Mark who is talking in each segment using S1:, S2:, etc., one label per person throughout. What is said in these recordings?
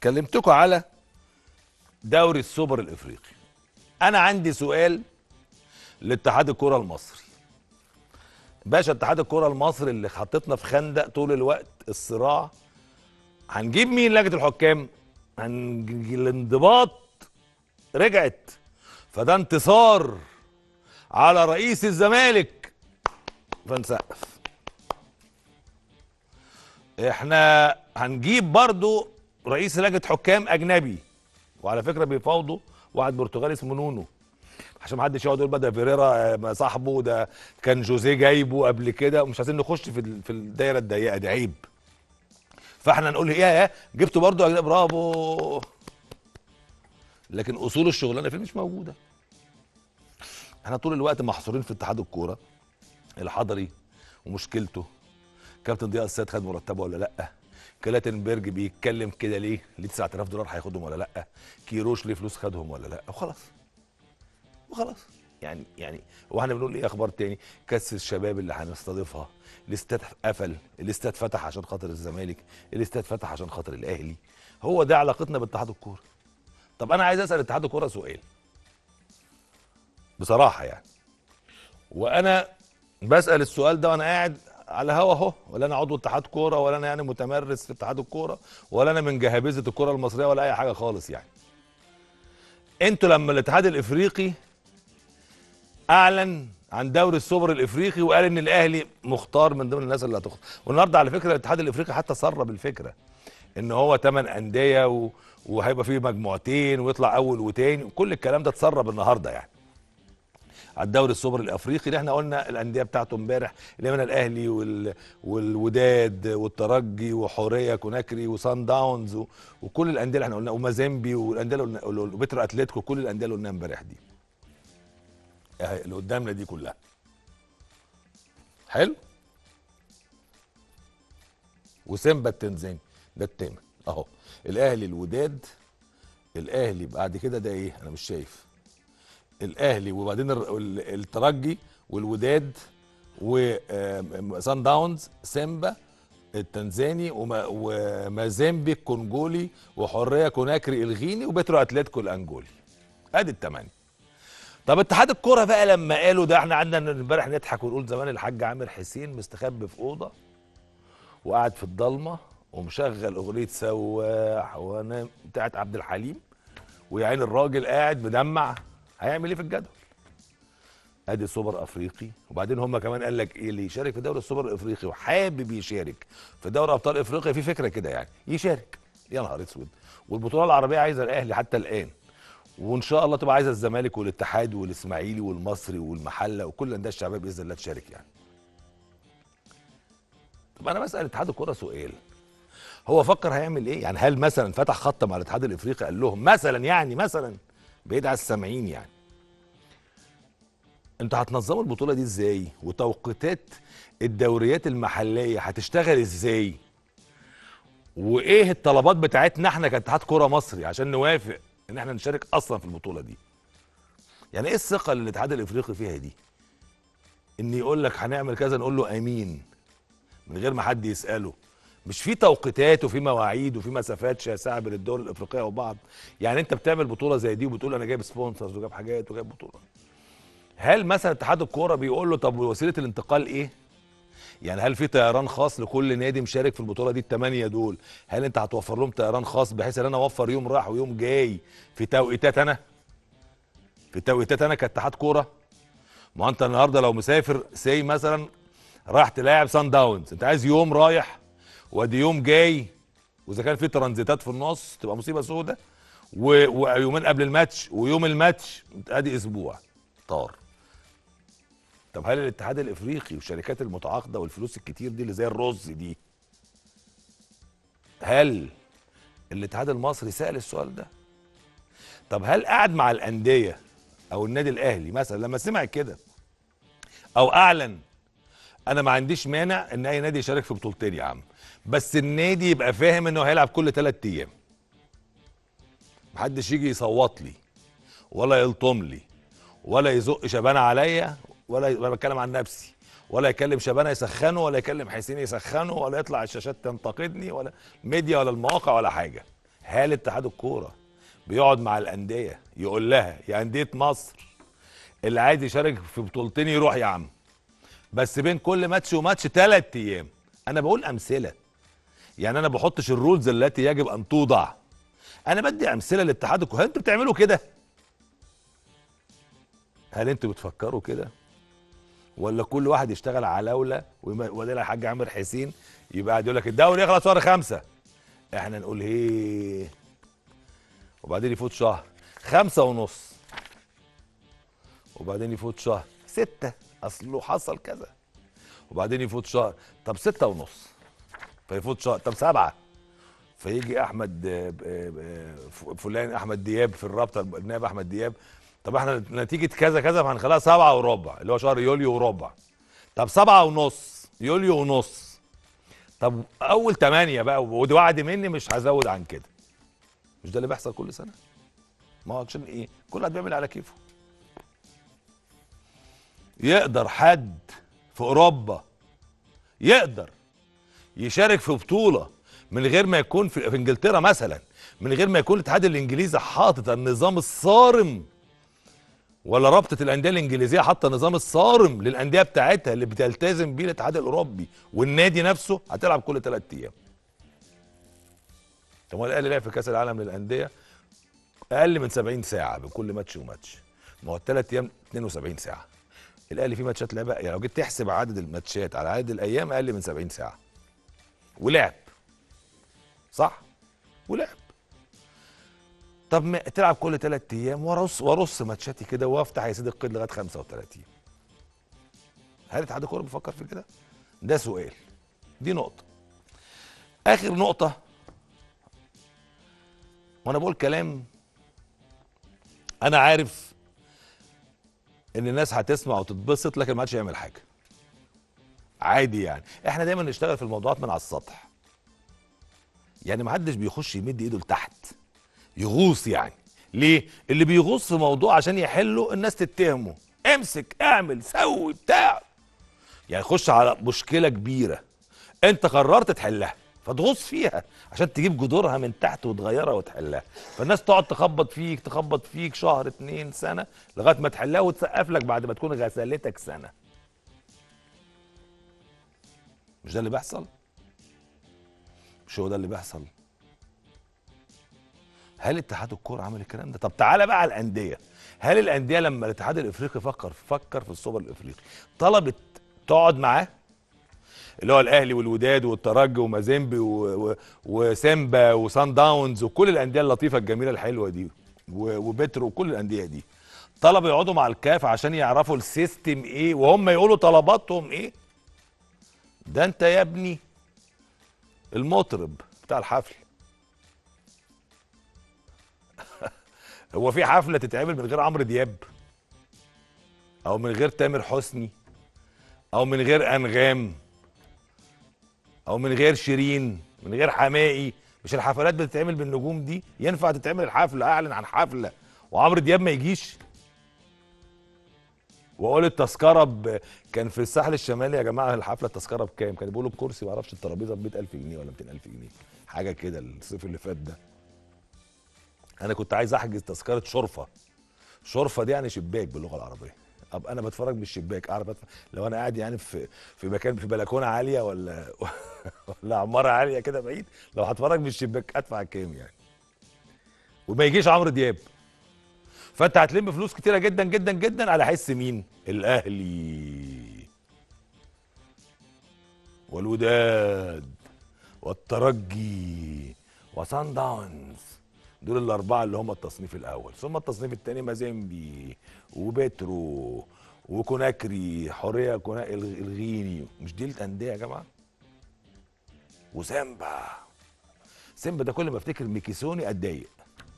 S1: كلمتكم على دوري السوبر الافريقي انا عندي سؤال لاتحاد الكره المصري باشا اتحاد الكره المصري اللي حطتنا في خندق طول الوقت الصراع هنجيب مين لجنه الحكام هنج... الانضباط رجعت فده انتصار على رئيس الزمالك فنسقف احنا هنجيب برضو رئيس لجنه حكام اجنبي وعلى فكره بيفاوضوا واحد برتغالي اسمه نونو عشان ما حدش يقعد يقول بقى ده فيريرا آه، صاحبه ده كان جوزيه جايبه قبل كده ومش عايزين نخش في ال- في الدايره الضيقه دي عيب فاحنا نقول ايه يا جبتوا برضو أجنبي، برافو لكن اصول الشغلانه فين مش موجوده احنا طول الوقت محصورين في اتحاد الكوره الحضري ومشكلته كابتن ضياء السيد خد مرتبه ولا لا كلاتنبرج بيتكلم كده ليه ليه 9000 دولار هياخدهم ولا لا كيروش ليه فلوس خدهم ولا لا وخلاص وخلاص يعني يعني واحنا بنقول ايه اخبار تاني كاس الشباب اللي هنستضيفها الاستاد قفل الاستاد فتح عشان خاطر الزمالك الاستاد فتح عشان خاطر الاهلي هو ده علاقتنا باتحاد الكوره طب انا عايز اسال اتحاد الكوره سؤال بصراحه يعني وانا بسال السؤال ده وانا قاعد على هوا اهو ولا انا عضو اتحاد كوره ولا انا يعني متمرس في اتحاد الكوره ولا انا من جهابذه الكوره المصريه ولا اي حاجه خالص يعني انتوا لما الاتحاد الافريقي اعلن عن دوري السوبر الافريقي وقال ان الاهلي مختار من ضمن الناس اللي هتخرج والنهارده على فكره الاتحاد الافريقي حتى سرب الفكره ان هو ثمان انديه و... وهيبقى فيه مجموعتين ويطلع اول وتاني وكل الكلام ده اتسرب النهارده يعني على الدوري السوبر الافريقي اللي احنا قلنا الانديه بتاعته امبارح اللي من الاهلي وال... والوداد والترجي وحوريه كوناكري وسان داونز و... وكل الانديه اللي احنا قلنا ومازيمبي والانديه اللي قلنا وبترو اتلتيكو كل الانديه اللي قلناها امبارح دي اهي اللي قدامنا دي كلها حلو وسيمبا التنزاني ده التامن اهو الاهلي الوداد الاهلي بعد كده ده ايه انا مش شايف الاهلي وبعدين الر- ال- الترجي والوداد وسان داونز سيمبا التنزاني وما- ومازيمبي الكونجولي وحريه كوناكري الغيني وبترو اتلتيكو الانجولي ادي الثمانيه طب اتحاد الكوره بقى لما قالوا ده احنا قعدنا امبارح نضحك ونقول زمان الحاج عامر حسين مستخبي في اوضه وقاعد في الضلمه ومشغل اغنيه سواح وانا بتاعت عبد الحليم ويا عين الراجل قاعد مدمع هيعمل ايه في الجدول ادي سوبر افريقي وبعدين هم كمان قال لك ايه اللي يشارك في دوري السوبر الافريقي وحابب يشارك في دوري ابطال افريقيا في فكره كده يعني يشارك يا نهار اسود والبطوله العربيه عايزه الاهلي حتى الان وان شاء الله تبقى عايزه الزمالك والاتحاد والاسماعيلي والمصري والمحله وكل الانديه الشعبيه باذن الله تشارك يعني طب انا بسال اتحاد الكوره سؤال هو فكر هيعمل ايه يعني هل مثلا فتح خط مع الاتحاد الافريقي قال لهم مثلا يعني مثلا بعيد على السامعين يعني انتوا هتنظموا البطوله دي ازاي وتوقيتات الدوريات المحليه هتشتغل ازاي وايه الطلبات بتاعتنا احنا كاتحاد كوره مصري عشان نوافق ان احنا نشارك اصلا في البطوله دي يعني ايه الثقه اللي الاتحاد الافريقي فيها دي ان يقول لك هنعمل كذا نقول له امين من غير ما حد يساله مش في توقيتات وفي مواعيد وفي مسافات شاسعه بين الدول الافريقيه وبعض يعني انت بتعمل بطوله زي دي وبتقول انا جايب سبونسرز وجايب حاجات وجايب بطوله هل مثلا اتحاد الكوره بيقول له طب وسيله الانتقال ايه يعني هل في طيران خاص لكل نادي مشارك في البطوله دي الثمانيه دول هل انت هتوفر لهم طيران خاص بحيث ان انا اوفر يوم راح ويوم جاي في توقيتات انا في توقيتات انا كاتحاد كوره ما انت النهارده لو مسافر سي مثلا رايح تلاعب سان داونز انت عايز يوم رايح وادي يوم جاي واذا كان في ترانزيتات في النص تبقى مصيبه سودة و- ويومين قبل الماتش ويوم الماتش ادي اسبوع طار طب هل الاتحاد الافريقي والشركات المتعاقده والفلوس الكتير دي اللي زي الرز دي هل الاتحاد المصري سال السؤال ده طب هل قعد مع الانديه او النادي الاهلي مثلا لما سمع كده او اعلن انا ما عنديش مانع ان اي نادي يشارك في بطولتين يا عم بس النادي يبقى فاهم انه هيلعب كل ثلاث ايام محدش يجي يصوت لي ولا يلطم لي ولا يزق شبانه عليا ولا ولا بتكلم عن نفسي ولا يكلم شبانه يسخنه ولا يكلم حسين يسخنه ولا يطلع الشاشات تنتقدني ولا ميديا ولا المواقع ولا حاجه هل اتحاد الكوره بيقعد مع الانديه يقول لها يا انديه مصر اللي عايز يشارك في بطولتين يروح يا عم بس بين كل ماتش وماتش ثلاث ايام انا بقول امثله يعني انا بحطش الرولز التي يجب ان توضع انا بدي امثله لاتحاد الكوره هل انتوا بتعملوا كده هل انتوا بتفكروا كده ولا كل واحد يشتغل على لوله ويودي الحاج عامر حسين يبقى قاعد يقول لك الدوري يخلص شهر خمسه احنا نقول هيه وبعدين يفوت شهر خمسة ونص وبعدين يفوت شهر ستة أصله حصل كذا وبعدين يفوت شهر طب ستة ونص فيفوت شهر طب سبعة فيجي أحمد آه، آه، آه، فلان أحمد دياب في الرابطة النائب أحمد دياب طب احنا نتيجة كذا كذا فهنخليها سبعة وربع اللي هو شهر يوليو وربع طب سبعة ونص يوليو ونص طب أول تمانية بقى ودي وعد مني مش هزود عن كده مش ده اللي بيحصل كل سنه ما هو عشان ايه كل واحد بيعمل على كيفه يقدر حد في اوروبا يقدر يشارك في بطوله من غير ما يكون في, في انجلترا مثلا من غير ما يكون الاتحاد الانجليزي حاطط النظام الصارم ولا رابطه الانديه الانجليزيه حاطه النظام الصارم للانديه بتاعتها اللي بتلتزم بيه الاتحاد الاوروبي والنادي نفسه هتلعب كل ثلاث ايام طب هو الاهلي لعب في كاس العالم للانديه اقل من 70 ساعه بين كل ماتش وماتش ما هو الثلاث ايام 72 ساعه الاهلي فيه ماتشات لعبها يعني لو جيت تحسب عدد الماتشات على عدد الايام اقل من 70 ساعه ولعب صح ولعب طب ما تلعب كل ثلاث ايام وارص وارص ماتشاتي كده وافتح يا سيدي القيد لغايه 35 هل اتحاد الكوره بيفكر في كده؟ ده سؤال دي نقطه اخر نقطه وانا بقول كلام انا عارف ان الناس هتسمع وتتبسط لكن ما حدش يعمل حاجه عادي يعني احنا دايما نشتغل في الموضوعات من على السطح يعني ما حدش بيخش يمد ايده لتحت يغوص يعني ليه اللي بيغوص في موضوع عشان يحله الناس تتهمه امسك اعمل سوي بتاع يعني خش على مشكله كبيره انت قررت تحلها فتغوص فيها عشان تجيب جذورها من تحت وتغيرها وتحلها فالناس تقعد تخبط فيك تخبط فيك شهر اتنين سنه لغايه ما تحلها وتسقف لك بعد ما تكون غسلتك سنه مش ده اللي بيحصل مش هو ده اللي بيحصل هل اتحاد الكوره عمل الكلام ده طب تعالى بقى على الانديه هل الانديه لما الاتحاد الافريقي فكر فكر في السوبر الافريقي طلبت تقعد معاه اللي هو الاهلي والوداد والترجي ومازيمبي وسيمبا وسان داونز وكل الانديه اللطيفه الجميله الحلوه دي وبترو وكل الانديه دي طلبوا يقعدوا مع الكاف عشان يعرفوا السيستم ايه وهم يقولوا طلباتهم ايه ده انت يا ابني المطرب بتاع الحفل هو في حفله تتعمل من غير عمرو دياب او من غير تامر حسني او من غير انغام او من غير شيرين من غير حمائي مش الحفلات بتتعمل بالنجوم دي ينفع تتعمل الحفله اعلن عن حفله وعمرو دياب ما يجيش واقول التذكره ب... كان في الساحل الشمالي يا جماعه الحفله التذكره بكام كانوا بيقولوا الكرسي ما اعرفش الترابيزه ب 100000 جنيه ولا 200000 جنيه حاجه كده الصيف اللي فات ده انا كنت عايز احجز تذكره شرفه شرفه دي يعني شباك باللغه العربيه ابقى انا بتفرج من الشباك اعرف أتفرج. لو انا قاعد يعني في في مكان في بلكونه عاليه ولا ولا عماره عاليه كده بعيد لو هتفرج من الشباك ادفع كام يعني وما يجيش عمرو دياب فانت هتلم فلوس كتيره جدا جدا جدا على حس مين الاهلي والوداد والترجي وسان داونز دول الاربعه اللي هم التصنيف الاول ثم التصنيف الثاني مازيمبي وبترو وكوناكري حوريه كونا الغيني مش دي الانديه يا جماعه وسامبا سيمبا ده كل ما افتكر ميكيسوني اتضايق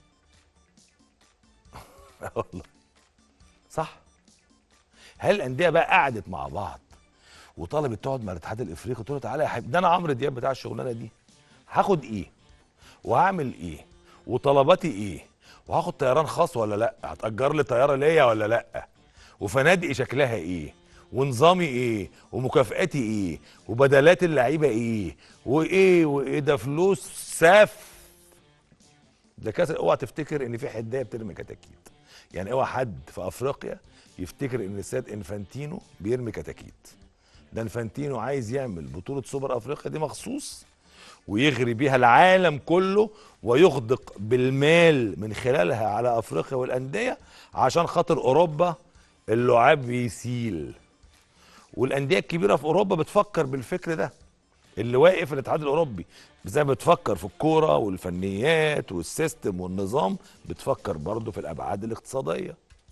S1: والله صح هل الانديه بقى قعدت مع بعض وطلبت تقعد مع الاتحاد الافريقي قلت له تعالى يا حبيبي ده انا عمرو دياب بتاع الشغلانه دي هاخد ايه وهعمل ايه وطلباتي ايه وهاخد طيران خاص ولا لا هتأجر لي طياره ليا ولا لا وفنادقي شكلها ايه ونظامي ايه ومكافئاتي ايه وبدلات اللعيبه ايه وايه وايه ده فلوس ساف ده كاس اوعى تفتكر ان في حدايه بترمي كتاكيت يعني اوعى حد في افريقيا يفتكر ان السيد انفانتينو بيرمي كتاكيت ده انفانتينو عايز يعمل بطوله سوبر افريقيا دي مخصوص ويغري بيها العالم كله ويغدق بالمال من خلالها على افريقيا والانديه عشان خاطر اوروبا اللعاب بيسيل والانديه الكبيره في اوروبا بتفكر بالفكر ده اللي واقف الاتحاد الاوروبي زي ما بتفكر في الكوره والفنيات والسيستم والنظام بتفكر برضه في الابعاد الاقتصاديه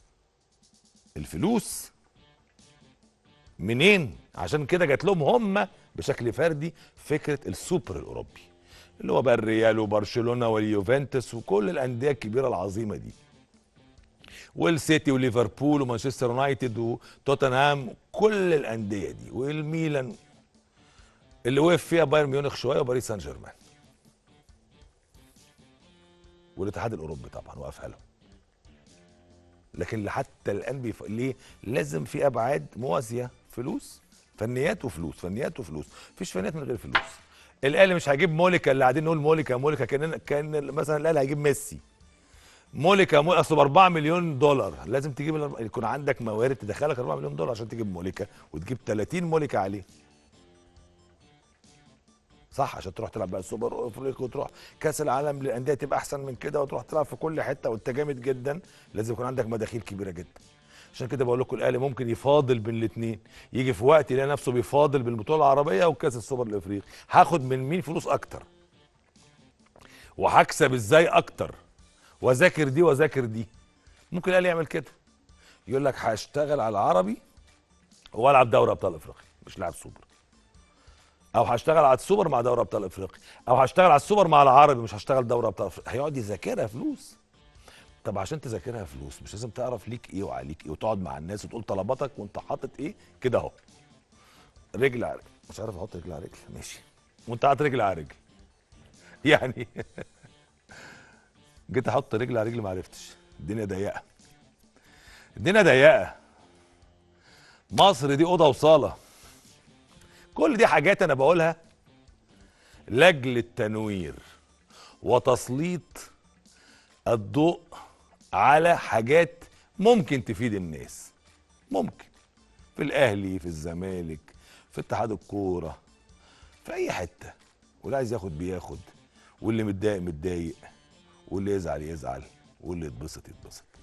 S1: الفلوس منين عشان كده جات لهم هم بشكل فردي فكره السوبر الاوروبي اللي هو بقى الريال وبرشلونه واليوفنتوس وكل الانديه الكبيره العظيمه دي والسيتي وليفربول ومانشستر يونايتد وتوتنهام كل الانديه دي والميلان اللي وقف فيها بايرن ميونخ شويه وباريس سان جيرمان والاتحاد الاوروبي طبعا وقفها لهم لكن حتى الان بيف... ليه لازم في ابعاد موازيه فلوس فنيات وفلوس فنيات وفلوس مفيش فنيات من غير فلوس الاهلي مش هيجيب موليكا اللي قاعدين نقول موليكا موليكا كان كان مثلا الاهلي هيجيب ميسي موليكا مو... اصل ب 4 مليون دولار لازم تجيب الأربع- يكون عندك موارد تدخلك 4 مليون دولار عشان تجيب موليكا وتجيب 30 موليكا عليه صح عشان تروح تلعب بقى السوبر افريقيا وتروح كاس العالم للانديه تبقى احسن من كده وتروح تلعب في كل حته وانت جامد جدا لازم يكون عندك مداخيل كبيره جدا عشان كده بقول لكم الاهلي ممكن يفاضل بين الاثنين يجي في وقت يلاقي نفسه بيفاضل بين البطوله العربيه وكاس السوبر الافريقي هاخد من مين فلوس اكتر وهكسب ازاي اكتر واذاكر دي واذاكر دي ممكن الاهلي يعمل كده يقول لك هشتغل على العربي والعب دوري ابطال افريقيا مش لاعب سوبر او هشتغل على السوبر مع دوري ابطال افريقيا او هشتغل على السوبر مع العربي مش هشتغل دوري ابطال افريقيا هيقعد يذاكرها فلوس طب عشان تذاكرها فلوس مش لازم تعرف ليك ايه وعليك ايه وتقعد مع الناس وتقول طلباتك وانت حاطط ايه كده اهو رجل على رجل مش عارف احط رجل على رجل ماشي وانت حاطط رجل على رجل يعني جيت احط رجل على رجل ما عرفتش الدنيا ضيقه الدنيا ضيقه مصر دي اوضه وصاله كل دي حاجات انا بقولها لاجل التنوير وتسليط الضوء على حاجات ممكن تفيد الناس ممكن في الاهلي في الزمالك في اتحاد الكوره في اي حته واللي عايز ياخد بياخد واللي متضايق متضايق واللي يزعل يزعل واللي يتبسط يتبسط